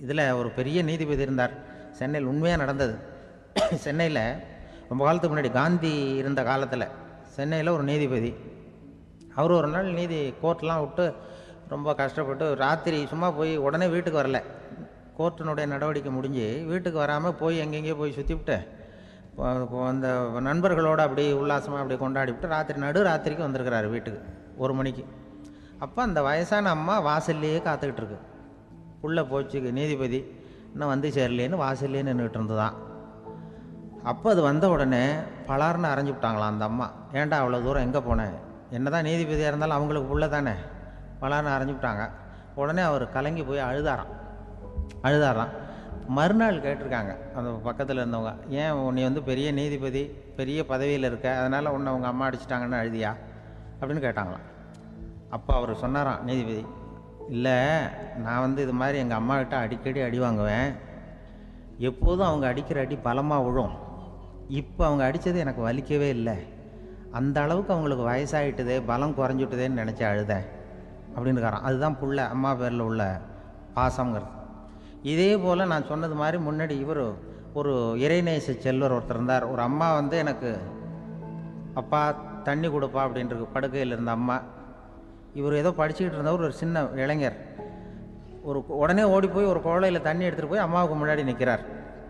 இதில் ஒரு பெரிய நீதிபதி இருந்தார் சென்னையில் உண்மையாக நடந்தது சென்னையில் ரொம்ப காலத்துக்கு முன்னாடி காந்தி இருந்த காலத்தில் சென்னையில் ஒரு நீதிபதி அவர் ஒரு நாள் நீதி கோர்ட்லாம் விட்டு ரொம்ப கஷ்டப்பட்டு ராத்திரி சும்மா போய் உடனே வீட்டுக்கு வரல கோர்ட்டினுடைய நடவடிக்கை முடிஞ்சு வீட்டுக்கு வராமல் போய் எங்கெங்கேயோ போய் சுற்றிவிட்டு அந்த நண்பர்களோடு அப்படி உல்லாசமாக அப்படி கொண்டாடி விட்டு ராத்திரி நடு ராத்திரிக்கு வந்திருக்கிறாரு வீட்டுக்கு ஒரு மணிக்கு அப்போ அந்த வயசான அம்மா வாசல்லையே காத்துக்கிட்டு இருக்கு உள்ளே போச்சு நீதிபதி இன்னும் வந்து சேரலேன்னு வாசல்லையே நின்றுட்டு இருந்துதான் அப்போ அது வந்த உடனே பலார்னு அரைஞ்சு விட்டாங்களாம் அந்த அம்மா ஏன்டா அவ்வளோ தூரம் எங்கே போனேன் என்னதான் நீதிபதியாக இருந்தாலும் அவங்களுக்கு உள்ள தானே பலார்னு அரைஞ்சு விட்டாங்க உடனே அவர் கலங்கி போய் அழுதாராம் அழுதாராம் மறுநாள் கேட்டிருக்காங்க அந்த பக்கத்தில் இருந்தவங்க ஏன் நீ வந்து பெரிய நீதிபதி பெரிய பதவியில் இருக்க அதனால் உன்னை உங்கள் அம்மா அடிச்சிட்டாங்கன்னு அழுதியா அப்படின்னு கேட்டாங்களாம் அப்போ அவர் சொன்னாராம் நீதிபதி இல்லை நான் வந்து இது மாதிரி எங்கள் அம்மா கிட்ட அடிக்கடி அடி வாங்குவேன் எப்போதும் அவங்க அடிக்கிற அடி பலமாக விழும் இப்போ அவங்க அடித்தது எனக்கு வலிக்கவே இல்லை அந்த அளவுக்கு அவங்களுக்கு வயசாகிட்டுதே பலம் குறைஞ்சிட்டுதேன்னு நினச்சி அழுதேன் அப்படின்னு இருக்காராம் அதுதான் புள்ள அம்மா பேரில் உள்ள பாசங்கிறது இதே போல் நான் சொன்னது மாதிரி முன்னாடி இவர் ஒரு இறைநேச செல்வர் ஒருத்தர் இருந்தார் ஒரு அம்மா வந்து எனக்கு அப்பா தண்ணி கொடுப்பா அப்படின்ட்டு படுக்கையில் இருந்த அம்மா இவர் ஏதோ படிச்சுக்கிட்டு இருந்தவர் ஒரு சின்ன இளைஞர் ஒரு உடனே ஓடி போய் ஒரு குழலையில் தண்ணி எடுத்துகிட்டு போய் அம்மாவுக்கு முன்னாடி நிற்கிறார்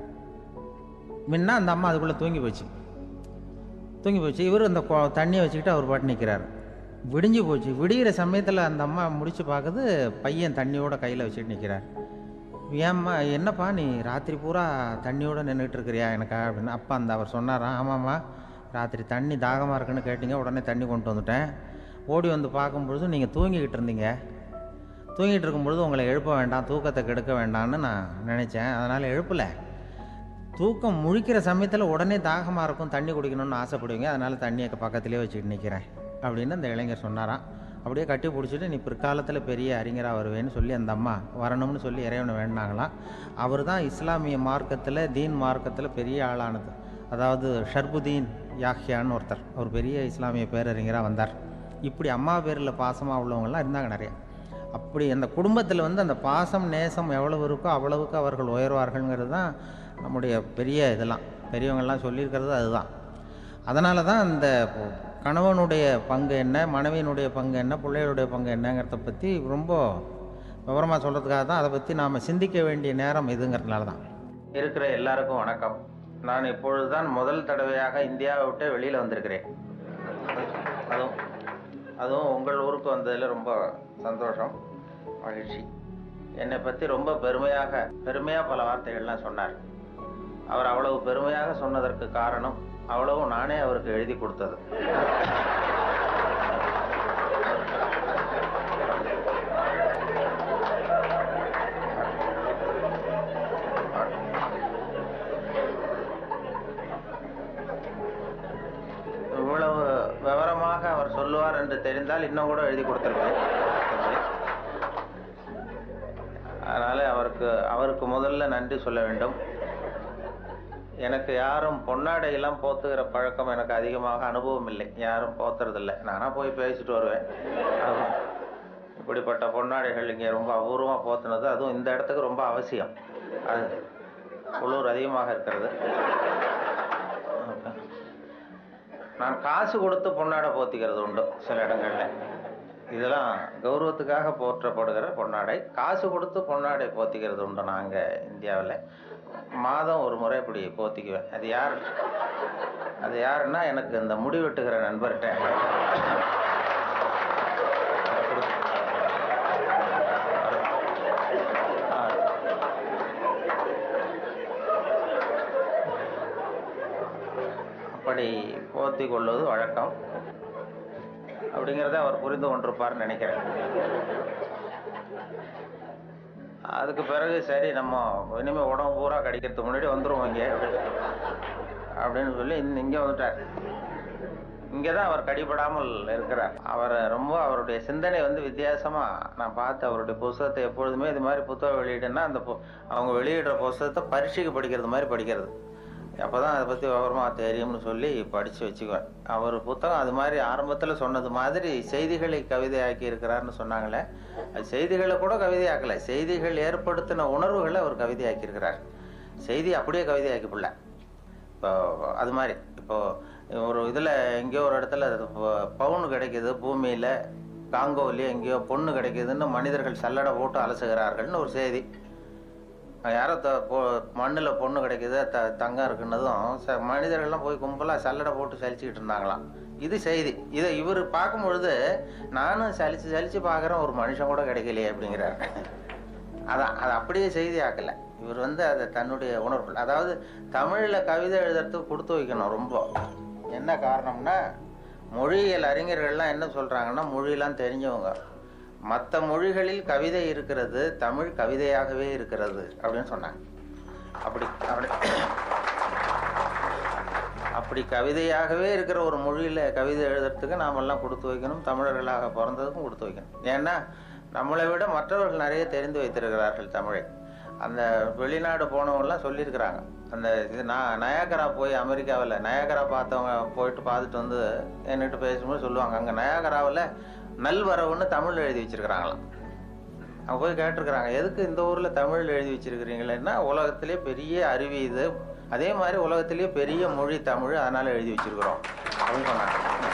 முன்ன அந்த அம்மா அதுக்குள்ளே தூங்கி போச்சு தூங்கி போச்சு இவர் அந்த கொ- தண்ணியை வச்சுக்கிட்டு அவர் பாட்டு நிற்கிறார் விடிஞ்சு போச்சு விடிகிற சமயத்தில் அந்த அம்மா முடிச்சு பார்க்குது பையன் தண்ணியோட கையில் வச்சுட்டு நிற்கிறார் ஏம்மா என்னப்பா நீ ராத்திரி பூரா தண்ணியோட நின்றுட்டு இருக்கிறியா எனக்கா அப்படின்னு அப்பா அந்த அவர் சொன்னாராம் ஆமாம்மா ராத்திரி தண்ணி தாகமாக இருக்குன்னு கேட்டீங்க உடனே தண்ணி கொண்டு வந்துட்டேன் ஓடி வந்து பார்க்கும்பொழுது நீங்கள் தூங்கிக்கிட்டு இருந்தீங்க தூங்கிட்டு இருக்கும்பொழுது உங்களை எழுப்ப வேண்டாம் தூக்கத்தை கெடுக்க வேண்டாம்னு நான் நினச்சேன் அதனால் எழுப்பலை தூக்கம் முழிக்கிற சமயத்தில் உடனே தாகமாக இருக்கும் தண்ணி குடிக்கணும்னு ஆசைப்படுவீங்க அதனால் தண்ணியை பக்கத்துலேயே வச்சுட்டு நிற்கிறேன் அப்படின்னு அந்த இளைஞர் சொன்னாராம் அப்படியே கட்டி பிடிச்சிட்டு நீ பிற்காலத்தில் பெரிய அறிஞராக வருவேன்னு சொல்லி அந்த அம்மா வரணும்னு சொல்லி இறைவனை வேண்டாங்களாம் அவர் தான் இஸ்லாமிய மார்க்கத்தில் தீன் மார்க்கத்தில் பெரிய ஆளானது அதாவது ஷர்புதீன் யாஹ்யான்னு ஒருத்தர் அவர் பெரிய இஸ்லாமிய பேரறிஞராக வந்தார் இப்படி அம்மா பேரில் பாசமாக உள்ளவங்கலாம் இருந்தாங்க நிறைய அப்படி அந்த குடும்பத்தில் வந்து அந்த பாசம் நேசம் எவ்வளவு இருக்கோ அவ்வளவுக்கு அவர்கள் உயர்வார்கள்ங்கிறது தான் நம்முடைய பெரிய இதெல்லாம் பெரியவங்கள்லாம் சொல்லியிருக்கிறது அதுதான் அதனால தான் அந்த பொ- கணவனுடைய பங்கு என்ன மனைவியினுடைய பங்கு என்ன பிள்ளைகளுடைய பங்கு என்னங்கிறத பற்றி ரொம்ப விவரமாக சொல்கிறதுக்காக தான் அதை பற்றி நாம் சிந்திக்க வேண்டிய நேரம் இதுங்கிறதுனால தான் இருக்கிற எல்லாருக்கும் வணக்கம் நான் இப்பொழுது தான் முதல் தடவையாக இந்தியாவை விட்டு வெளியில் வந்திருக்கிறேன் அதுவும் அதுவும் உங்கள் ஊருக்கு வந்ததில் ரொம்ப சந்தோஷம் மகிழ்ச்சி என்னை பற்றி ரொம்ப பெருமையாக பெருமையாக பல வார்த்தைகள்லாம் சொன்னார் அவர் அவ்வளவு பெருமையாக சொன்னதற்கு காரணம் அவ்வளவும் நானே அவருக்கு எழுதி கொடுத்தது இவ்வளவு விவரமாக அவர் சொல்லுவார் என்று தெரிந்தால் இன்னும் கூட எழுதி கொடுத்துருப்பேன் அதனால அவருக்கு அவருக்கு முதல்ல நன்றி சொல்ல வேண்டும் எனக்கு யாரும் பொன்னாடையெல்லாம் போத்துகிற பழக்கம் எனக்கு அதிகமாக அனுபவம் இல்லை யாரும் போத்துறதில்லை நானாக போய் பேசிட்டு வருவேன் அது- இப்படிப்பட்ட பொன்னாடைகள் இங்கே ரொம்ப அபூர்வமாக போத்துனது அதுவும் இந்த இடத்துக்கு ரொம்ப அவசியம் அது குளிர் அதிகமாக இருக்கிறது நான் காசு கொடுத்து பொன்னாடை போத்திக்கிறது உண்டு சில இடங்கள்ல இதெல்லாம் கௌரவத்துக்காக போற்றப்படுகிற பொன்னாடை காசு கொடுத்து பொன்னாடை போத்திக்கிறது உண்டு நாங்கள் இந்தியாவில் மாதம் ஒரு முறை இப்படி போத்திக்குவேன் அது யார் அது யாருன்னா எனக்கு இந்த முடி வெட்டுகிற நண்பர்கிட்ட ஆ. அப்படி போத்தி கொள்வது வழக்கம் அப்படிங்கிறத அவர் புரிந்து கொண்டிருப்பார்னு நினைக்கிறேன் அதுக்கு பிறகு சரி நம்ம இனிமே உடம்பு பூரா கடிக்கிறதுக்கு முன்னாடி வந்துருவோம் இங்கே அப்படின்னு சொல்லி இங்க- இங்க வந்துட்டார் இங்கே தான் அவர் கடிபடாமல் இருக்கிறார் அவர் ரொம்ப அவருடைய சிந்தனை வந்து வித்தியாசமா நான் பார்த்து அவருடைய புஸ்தகத்தை எப்பொழுதுமே இது மாதிரி புத்தக வெளியீடுன்னா அந்த பு- அவங்க வெளியிடுற புஸ்தகத்தை பரீட்சைக்கு படிக்கிறது மாதிரி படிக்கிறது அப்போ தான் அதை பற்றி விவரமாக தெரியும்னு சொல்லி படித்து வச்சுக்குவேன் அவர் புத்தகம் அது மாதிரி ஆரம்பத்தில் சொன்னது மாதிரி செய்திகளை கவிதையாக்கி இருக்கிறாருன்னு சொன்னாங்களே அது செய்திகளை கூட கவிதையாக்கலை செய்திகள் ஏற்படுத்தின உணர்வுகளை அவர் கவிதையாக்கியிருக்கிறார் செய்தி அப்படியே கவிதையாக்கி பிள்ளை இப்போ அது மாதிரி இப்போ ஒரு இதில் எங்கேயோ ஒரு இடத்துல பவுன் கிடைக்குது பூமியில் காங்கோவிலேயே எங்கேயோ பொண்ணு கிடைக்குதுன்னு மனிதர்கள் சல்லடை போட்டு அலசுகிறார்கள்னு ஒரு செய்தி யாரோ த பொ மண்ணில் பொண்ணு கிடைக்குது த தங்கம் இருக்குன்னதும் ச மனிதர்கள்லாம் போய் கும்பலாக சல்லடை போட்டு சலிச்சுக்கிட்டு இருந்தாங்களாம் இது செய்தி இதை இவர் பார்க்கும் பொழுது நானும் சலிச்சு சலிச்சு பார்க்குறேன் ஒரு மனுஷன் கூட கிடைக்கலையே அப்படிங்கிறாரு அதான் அது அப்படியே செய்தி ஆக்கலை இவர் வந்து அதை தன்னுடைய உணர்வு அதாவது தமிழில் கவிதை எழுதுறதுக்கு கொடுத்து வைக்கணும் ரொம்ப என்ன காரணம்னா மொழியியல் அறிஞர்கள்லாம் என்ன சொல்கிறாங்கன்னா மொழியெல்லாம் தெரிஞ்சவங்க மற்ற மொழிகளில் கவிதை இருக்கிறது தமிழ் கவிதையாகவே இருக்கிறது அப்படின்னு சொன்னாங்க அப்படி அப்படி அப்படி கவிதையாகவே இருக்கிற ஒரு மொழியில் கவிதை எழுதுறதுக்கு நாமெல்லாம் கொடுத்து வைக்கணும் தமிழர்களாக பிறந்ததுக்கும் கொடுத்து வைக்கணும் ஏன்னா நம்மளை விட மற்றவர்கள் நிறைய தெரிந்து வைத்திருக்கிறார்கள் தமிழை அந்த வெளிநாடு போனவங்கலாம் சொல்லியிருக்கிறாங்க அந்த இது நான் நயாகரா போய் அமெரிக்காவில் நயாகரா பார்த்தவங்க போயிட்டு பார்த்துட்டு வந்து என்கிட்ட பேசும்போது சொல்லுவாங்க அங்கே நயாகராவில் நல்வரவுன்னு தமிழ் எழுதி வச்சிருக்கிறாங்களாம் அவங்க போய் கேட்டிருக்கிறாங்க எதுக்கு இந்த ஊரில் தமிழ் எழுதி வச்சிருக்கிறீங்களேன்னா உலகத்திலே பெரிய அருவி இது அதே மாதிரி உலகத்திலேயே பெரிய மொழி தமிழ் அதனால எழுதி வச்சிருக்கிறோம் அப்படின்னு சொன்னாங்க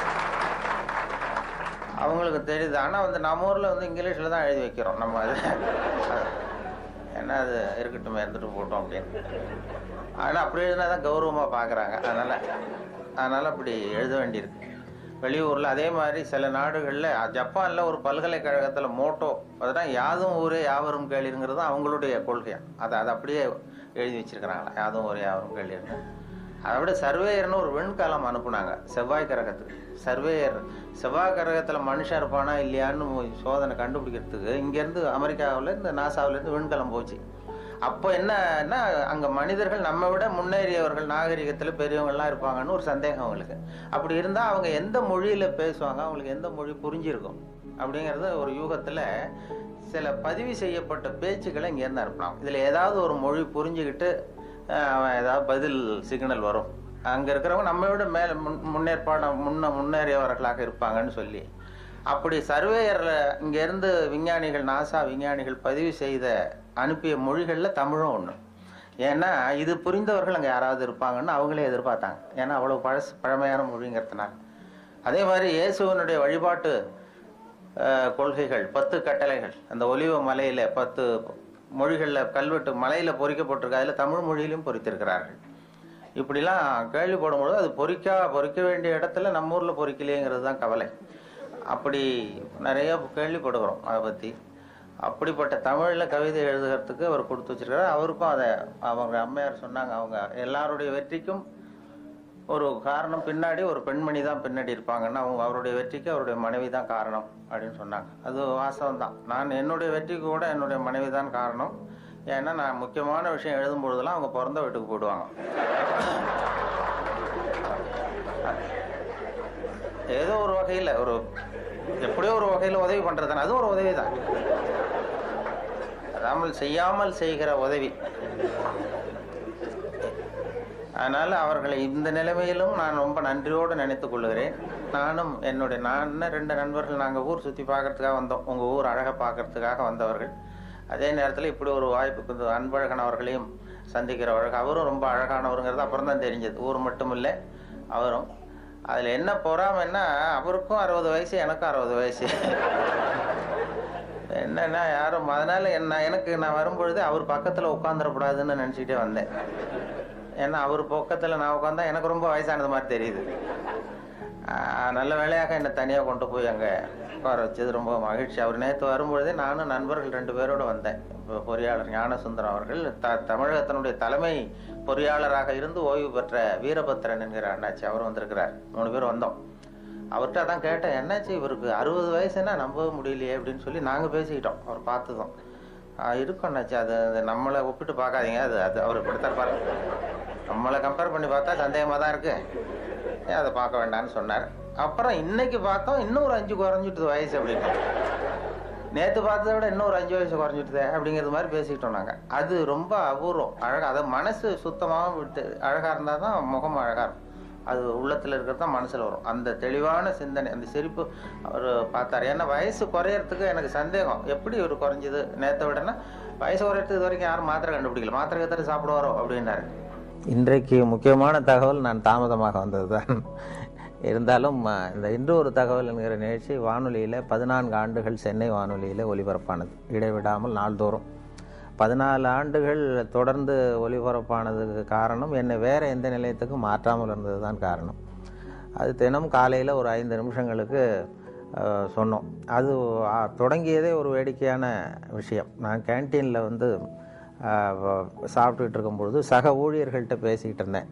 அவங்களுக்கு தெரியுது ஆனால் வந்து நம்ம ஊரில் வந்து இங்கிலீஷில் தான் எழுதி வைக்கிறோம் நம்ம அது ஏன்னா அது இருக்கட்டும் இருந்துட்டு போட்டோம் அப்படின்னு ஆனால் அப்படி எழுதினா தான் கௌரவமாக பார்க்குறாங்க அதனால் அதனால் அப்படி எழுத வேண்டியிருக்கு வெளியூரில் அதே மாதிரி சில நாடுகளில் ஜப்பானில் ஒரு பல்கலைக்கழகத்தில் மோட்டோ அதுதான் யாதும் ஊரே யாவரும் கேளிருங்கிறது அவங்களுடைய கொள்கையாக அதை அதை அப்படியே எழுதி வச்சிருக்கிறாங்களா யாதும் ஊரே யாவரும் கேளிருங்க அதை விட சர்வேயர்னு ஒரு விண்கலம் அனுப்புனாங்க செவ்வாய் கிரகத்துக்கு சர்வேயர் செவ்வாய் கிரகத்தில் மனுஷன் இருப்பானா இல்லையான்னு சோதனை கண்டுபிடிக்கிறதுக்கு இங்கேருந்து அமெரிக்காவிலேருந்து நாசாவிலேருந்து விண்கலம் போச்சு அப்போ என்னன்னா அங்கே மனிதர்கள் நம்ம விட முன்னேறியவர்கள் நாகரிகத்தில் பெரியவங்கள்லாம் இருப்பாங்கன்னு ஒரு சந்தேகம் அவங்களுக்கு அப்படி இருந்தால் அவங்க எந்த மொழியில் பேசுவாங்க அவங்களுக்கு எந்த மொழி புரிஞ்சிருக்கும் அப்படிங்கிறது ஒரு யூகத்தில் சில பதிவு செய்யப்பட்ட பேச்சுக்களை இங்கேருந்து அனுப்பலாம் இதில் ஏதாவது ஒரு மொழி புரிஞ்சுக்கிட்டு அவன் ஏதாவது பதில் சிக்னல் வரும் அங்கே இருக்கிறவங்க நம்ம விட மேலே முன் முன்னேற்பாடு முன்ன முன்னேறியவர்களாக இருப்பாங்கன்னு சொல்லி அப்படி சர்வேயரில் இங்கேருந்து விஞ்ஞானிகள் நாசா விஞ்ஞானிகள் பதிவு செய்த அனுப்பிய மொழிகளில் தமிழும் ஒன்று ஏன்னா இது புரிந்தவர்கள் அங்கே யாராவது இருப்பாங்கன்னு அவங்களே எதிர்பார்த்தாங்க ஏன்னா அவ்வளோ பழசு பழமையான மொழிங்கிறதுனால அதே மாதிரி இயேசுவனுடைய வழிபாட்டு கொள்கைகள் பத்து கட்டளைகள் அந்த ஒலிவ மலையில் பத்து மொழிகளில் கல்வெட்டு மலையில் பொறிக்கப்பட்டிருக்கு அதில் தமிழ் மொழியிலும் பொறித்திருக்கிறார்கள் இப்படிலாம் கேள்விப்படும் பொழுது அது பொறிக்கா பொறிக்க வேண்டிய இடத்துல நம்ம ஊரில் பொறிக்கலையேங்கிறது தான் கவலை அப்படி நிறைய கேள்விப்படுகிறோம் அதை பற்றி அப்படிப்பட்ட தமிழில் கவிதை எழுதுகிறதுக்கு அவர் கொடுத்து வச்சிருக்காரு அவருக்கும் அதை அவங்க அம்மையார் சொன்னாங்க அவங்க எல்லாருடைய வெற்றிக்கும் ஒரு காரணம் பின்னாடி ஒரு பெண்மணி தான் பின்னாடி இருப்பாங்கன்னா அவங்க அவருடைய வெற்றிக்கு அவருடைய மனைவி தான் காரணம் அப்படின்னு சொன்னாங்க அது வாசகம் தான் நான் என்னுடைய வெற்றிக்கு கூட என்னுடைய மனைவி தான் காரணம் ஏன்னா நான் முக்கியமான விஷயம் எழுதும் பொழுதெல்லாம் அவங்க பிறந்த வீட்டுக்கு போயிடுவாங்க ஏதோ ஒரு வகையில் ஒரு எப்படியோ ஒரு வகையில் உதவி பண்ணுறது அது ஒரு உதவி தான் அதாமல் செய்யாமல் செய்கிற உதவி அதனால் அவர்களை இந்த நிலைமையிலும் நான் ரொம்ப நன்றியோடு நினைத்து கொள்ளுகிறேன் நானும் என்னுடைய நான் ரெண்டு நண்பர்கள் நாங்கள் ஊர் சுற்றி பார்க்கறதுக்காக வந்தோம் உங்கள் ஊர் அழகை பார்க்கறதுக்காக வந்தவர்கள் அதே நேரத்தில் இப்படி ஒரு வாய்ப்பு அன்பழகன் அவர்களையும் சந்திக்கிறவர்கள் அவரும் ரொம்ப அழகானவருங்கிறது அப்புறம் தான் தெரிஞ்சது ஊர் மட்டும் இல்லை அவரும் அதில் என்ன பொறாமைன்னா அவருக்கும் அறுபது வயசு எனக்கும் அறுபது வயசு என்னன்னா யாரும் அதனால என்ன எனக்கு நான் வரும்பொழுது அவர் பக்கத்தில் உட்காந்துடக்கூடாதுன்னு நினச்சிக்கிட்டே வந்தேன் ஏன்னா அவர் பக்கத்தில் நான் உட்காந்தா எனக்கு ரொம்ப வயசானது மாதிரி தெரியுது நல்ல வேலையாக என்னை தனியாக கொண்டு போய் அங்கே உட்கார வச்சது ரொம்ப மகிழ்ச்சி அவர் நேற்று வரும்பொழுதே நானும் நண்பர்கள் ரெண்டு பேரோடு வந்தேன் இப்போ பொறியாளர் ஞானசுந்தரம் அவர்கள் த தமிழகத்தினுடைய தலைமை பொறியாளராக இருந்து ஓய்வு பெற்ற வீரபத்திரன் என்கிற அண்ணாச்சி அவர் வந்திருக்கிறார் மூணு பேர் வந்தோம் அவர்கிட்ட அதான் கேட்டேன் என்னாச்சு இவருக்கு அறுபது வயசுன்னா நம்ப முடியலையே அப்படின்னு சொல்லி நாங்கள் பேசிக்கிட்டோம் அவர் பார்த்ததும் இருக்கும் அண்ணாச்சி அது அது நம்மளை ஒப்பிட்டு பார்க்காதீங்க அது அது அவர் இப்படித்தான் பாருங்க நம்மளை கம்பேர் பண்ணி பார்த்தா சந்தேகமாக தான் இருக்கு ஏன் அதை பார்க்க வேண்டாம்னு சொன்னார் அப்புறம் இன்னைக்கு பார்த்தோம் இன்னும் ஒரு அஞ்சு குறைஞ்சிட்டு வயசு அப்படின்னு நேற்று பார்த்ததை விட இன்னும் ஒரு அஞ்சு வயசு குறைஞ்சிட்டுதே அப்படிங்கிறது மாதிரி பேசிக்கிட்டோம் நாங்கள் அது ரொம்ப அபூர்வம் அழகாக அதை மனசு சுத்தமாக விட்டு அழகாக இருந்தால் தான் முகம் அழகாக இருக்கும் அது உள்ளத்தில் இருக்கிறது தான் மனசில் வரும் அந்த தெளிவான சிந்தனை அந்த சிரிப்பு அவர் பார்த்தார் ஏன்னா வயசு குறையறதுக்கு எனக்கு சந்தேகம் எப்படி இவர் குறைஞ்சது நேற்றை விடனா வயசு குறையறதுக்கு இது வரைக்கும் யாரும் மாத்திரை கண்டுபிடிக்கல மாத்திரை கத்திர சாப்பிடுவாரோ அப்படின்னாரு இன்றைக்கு முக்கியமான தகவல் நான் தாமதமாக வந்தது தான் இருந்தாலும் அஹ், இந்த இன்று ஒரு தகவல் என்கிற நிகழ்ச்சி வானொலியில் பதினான்கு ஆண்டுகள் சென்னை வானொலியில் ஒலிபரப்பானது இடைவிடாமல் நாள்தோறும் பதினாலு ஆண்டுகள் தொடர்ந்து ஒலிபரப்பானதுக்கு காரணம் என்னை வேறு எந்த நிலையத்துக்கும் மாற்றாமல் இருந்தது தான் காரணம் அது தினம் காலையில் ஒரு ஐந்து நிமிஷங்களுக்கு அஹ், சொன்னோம் அது ஆ, தொடங்கியதே ஒரு வேடிக்கையான விஷயம் நான் கேன்டீனில் வந்து அஹ், வ- சாப்பிட்டுட்டு இருக்கும்பொழுது சக ஊழியர்கள்ட்ட பேசிக்கிட்டு இருந்தேன்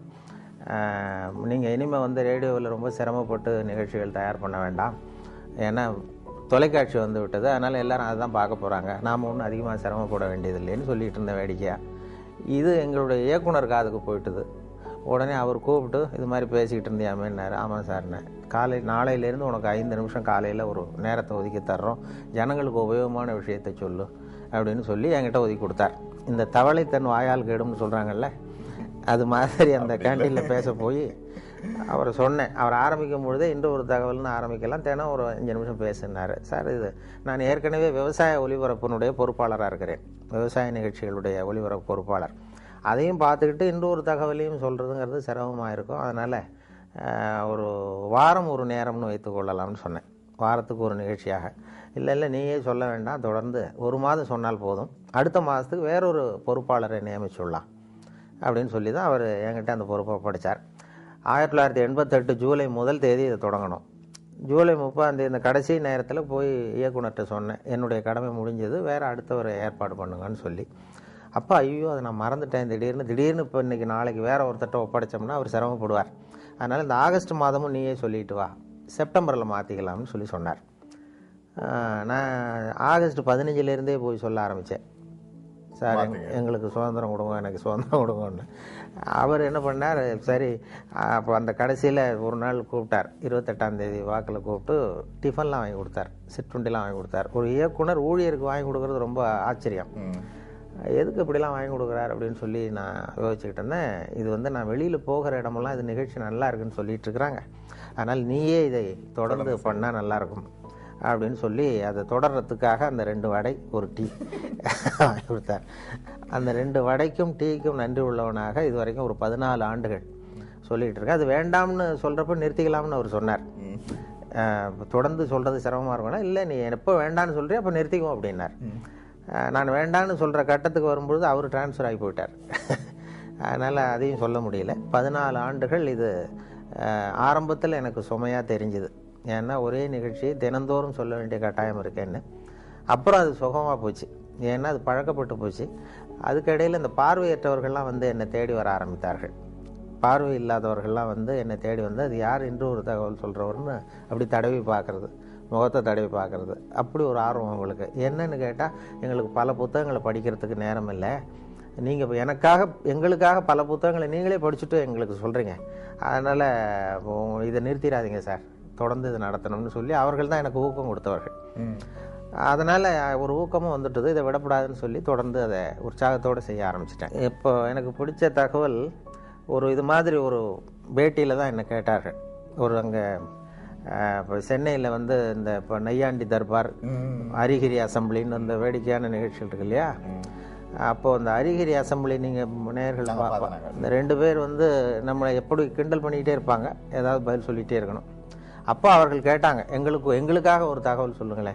நீங்கள் இனிமேல் வந்து ரேடியோவில் ரொம்ப சிரமப்பட்டு நிகழ்ச்சிகள் தயார் பண்ண வேண்டாம் ஏன்னா தொலைக்காட்சி வந்து விட்டது அதனால் எல்லாரும் அதை தான் பார்க்க போகிறாங்க நாம் ஒன்றும் அதிகமாக சிரமப்பட வேண்டியதில்லைன்னு சொல்லிட்டு இருந்த வேடிக்கையாக இது எங்களுடைய இயக்குனர் காதுக்கு போயிட்டுது உடனே அவர் கூப்பிட்டு இது மாதிரி பேசிக்கிட்டு இருந்தியாமேன்னாரு ஆமாம் சார்னு காலை நாளையிலேருந்து உனக்கு ஐந்து நிமிஷம் காலையில் ஒரு நேரத்தை ஒதுக்கி தர்றோம் ஜனங்களுக்கு உபயோகமான விஷயத்தை சொல்லு அப்படின்னு சொல்லி என்கிட்ட ஒதுக்கி கொடுத்தார் இந்த தவளை தன் வாயால் கெடும்னு சொல்கிறாங்கல்ல அது மாதிரி அந்த கேண்டீனில் பேச போய் அவரை சொன்னேன் அவர் ஆரம்பிக்கும் பொழுதே இன்று ஒரு தகவல்னு ஆரம்பிக்கலாம் தினம் ஒரு அஞ்சு நிமிஷம் பேசினார் சார் இது நான் ஏற்கனவே விவசாய ஒலிபரப்பினுடைய பொறுப்பாளராக இருக்கிறேன் விவசாய நிகழ்ச்சிகளுடைய ஒலிபரப்பு பொறுப்பாளர் அதையும் பார்த்துக்கிட்டு இன்று ஒரு தகவலையும் சொல்கிறதுங்கிறது சிரமமாக இருக்கும் அதனால் ஒரு வாரம் ஒரு நேரம்னு வைத்துக்கொள்ளலாம்னு சொன்னேன் வாரத்துக்கு ஒரு நிகழ்ச்சியாக இல்லை இல்லை நீயே சொல்ல வேண்டாம் தொடர்ந்து ஒரு மாதம் சொன்னால் போதும் அடுத்த மாதத்துக்கு வேறொரு பொறுப்பாளரை நியமிச்சுடலாம் அப்படின்னு சொல்லி தான் அவர் என்கிட்ட அந்த பொறுப்பை படித்தார் ஆயிரத்தி தொள்ளாயிரத்தி எண்பத்தெட்டு ஜூலை முதல் தேதி இதை தொடங்கணும் ஜூலை முப்பதாம் தேதி இந்த கடைசி நேரத்தில் போய் இயக்குனர்கிட்ட சொன்னேன் என்னுடைய கடமை முடிஞ்சது வேறு அடுத்தவர் ஏற்பாடு பண்ணுங்கன்னு சொல்லி அப்போ ஐயோ அதை நான் மறந்துட்டேன் திடீர்னு திடீர்னு இப்போ இன்றைக்கி நாளைக்கு வேறு ஒருத்தட்ட ஒப்படைச்சோம்னா அவர் சிரமப்படுவார் அதனால் இந்த ஆகஸ்ட் மாதமும் நீயே சொல்லிட்டு வா செப்டம்பரில் மாற்றிக்கலாம்னு சொல்லி சொன்னார் ஆஹ் நான் ஆகஸ்ட் பதினஞ்சுலேருந்தே போய் சொல்ல ஆரம்பித்தேன் சார் எங்க- எங்களுக்கு சுதந்திரம் கொடுங்க எனக்கு சுதந்திரம் கொடுங்கன்னு அவர் என்ன பண்ணார் சரி அப்போ அந்த கடைசியில் ஒரு நாள் கூப்பிட்டார் இருபத்தெட்டாம் தேதி வாக்கில் கூப்பிட்டு டிஃபன்லாம் வாங்கி கொடுத்தார் சிற்றுண்டிலாம் வாங்கி கொடுத்தார் ஒரு இயக்குனர் ஊழியருக்கு வாங்கி கொடுக்கறது ரொம்ப ஆச்சரியம் எதுக்கு இப்படிலாம் வாங்கி கொடுக்குறாரு அப்படின்னு சொல்லி நான் யோசிச்சுக்கிட்டு இருந்தேன் இது வந்து நான் வெளியில் போகிற இடமெல்லாம் இது நிகழ்ச்சி நல்லா இருக்குன்னு சொல்லிட்டு இருக்கிறாங்க அதனால் நீயே இதை தொடர்ந்து பண்ணால் நல்லாயிருக்கும் அப்படின்னு சொல்லி அதை தொடர்றதுக்காக அந்த ரெண்டு வடை ஒரு டீ வாங்கி கொடுத்தார் அந்த ரெண்டு வடைக்கும் டீக்கும் நன்றி உள்ளவனாக இது வரைக்கும் ஒரு பதினாலு ஆண்டுகள் சொல்லிகிட்டு இருக்கேன் அது வேண்டாம்னு சொல்கிறப்ப நிறுத்திக்கலாம்னு அவர் சொன்னார் அஹ், தொடர்ந்து சொல்கிறது சிரமமாக இருக்கும்னா இல்லை நீ எப்போ வேண்டான்னு சொல்றியோ அப்போ நிறுத்திக்குவோம் அப்படின்னார் அஹ், நான் வேண்டான்னு சொல்கிற கட்டத்துக்கு வரும்பொழுது அவர் டிரான்ஸ்ஃபர் ஆகி போயிட்டார் அதனால் அதையும் சொல்ல முடியல பதினாலு ஆண்டுகள் இது ஆரம்பத்தில் எனக்கு சுமையாக தெரிஞ்சுது ஏன்னா ஒரே நிகழ்ச்சி தினந்தோறும் சொல்ல வேண்டிய கட்டாயம் இருக்கேன்னு அப்புறம் அது சுகமாக போச்சு ஏன்னா அது பழக்கப்பட்டு போச்சு அதுக்கிடையில் இந்த பார்வையற்றவர்கள்லாம் வந்து என்னை தேடி வர ஆரம்பித்தார்கள் பார்வை இல்லாதவர்கள்லாம் வந்து என்னை தேடி வந்து அது யார் இன்று ஒரு தகவல் சொல்கிறவர்னு அப்படி தடவி பார்க்குறது முகத்தை தடவி பார்க்குறது அப்படி ஒரு ஆர்வம் அவங்களுக்கு என்னன்னு கேட்டால் எங்களுக்கு பல புத்தகங்களை படிக்கிறதுக்கு நேரம் இல்லை நீங்கள் இப்போ எனக்காக எங்களுக்காக பல புத்தகங்களை நீங்களே படிச்சுட்டு எங்களுக்கு சொல்கிறீங்க அதனால் இதை நிறுத்திடாதீங்க சார் தொடர்ந்து இது நடத்தணும்னு சொல்லி அவர்கள் தான் எனக்கு ஊக்கம் கொடுத்தவர்கள் அதனால் ஒரு ஊக்கமும் வந்துட்டது இதை விடக்கூடாதுன்னு சொல்லி தொடர்ந்து அதை உற்சாகத்தோடு செய்ய ஆரம்பிச்சிட்டேன் இப்போ எனக்கு பிடிச்ச தகவல் ஒரு இது மாதிரி ஒரு பேட்டியில் தான் என்னை கேட்டார்கள் ஒரு அங்கே இப்போ சென்னையில் வந்து இந்த இப்போ நையாண்டி தர்பார் அரிகிரி அசம்பிளின்னு அந்த வேடிக்கையான நிகழ்ச்சிகள் இருக்கு இல்லையா அப்போது அந்த அரிகிரி அசம்பிளி நீங்கள் நேர்கள் இந்த ரெண்டு பேர் வந்து நம்மளை எப்படி கிண்டல் பண்ணிக்கிட்டே இருப்பாங்க ஏதாவது பதில் சொல்லிகிட்டே இருக்கணும் அப்போ அவர்கள் கேட்டாங்க எங்களுக்கு எங்களுக்காக ஒரு தகவல் சொல்லுங்களேன்